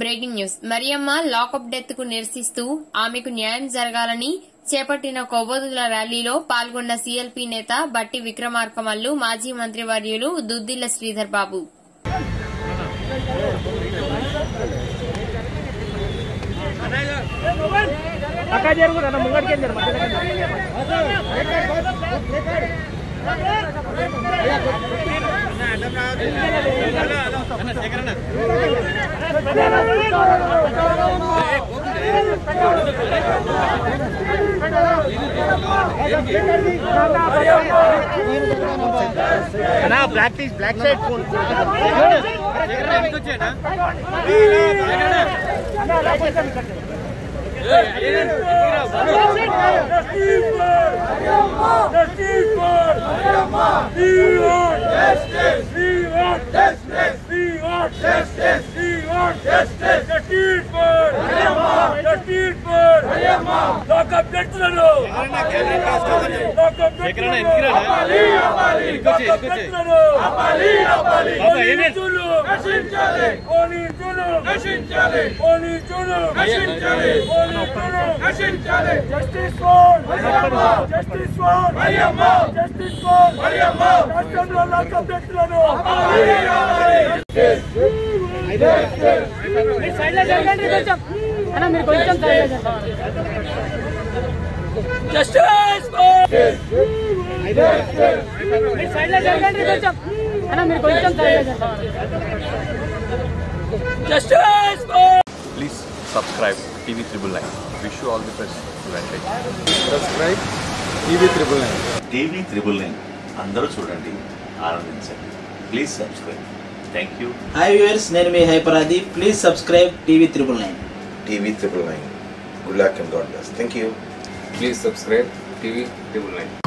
Breaking news Mariyamma lockup death కు నిరసిస్తూ ఆమెకు న్యాయం జరగాలని చేపట్టిన కొవ్వొదుల ర్యాలీలో పాల్గొన్న సీఎల్పీ నేత బట్టి విక్రమార్కమల్లు మాజీ మంత్రివర్యులు దుద్దిల్ల శ్రీధర్ బాబు అక్క జరుగు నన్ను ముంగడికి జరుగు block T block side phone justice four justice four justice four రాష్ట్రంలో లాకప్ వ్యక్తులను మీరు సైడ్ లో జరగండి కొంచెం అన్న మీరు కొంచెం సైడ్ లో జస్టిస్ ఫోర్ మీరు సైడ్ లో జరగండి కొంచెం అన్న మీరు కొంచెం సైడ్ లో justice four Please subscribe TV Triple Nine. Wish you all the best. Advantage. Subscribe TV triple nine TV triple nine అందరూ చూడండి ఆనందించండి please subscribe thank you hi viewers నేను మీ హైపరాది please subscribe TV triple nine TV triple nine. Good luck and God bless. Thank you. Please subscribe TV triple nine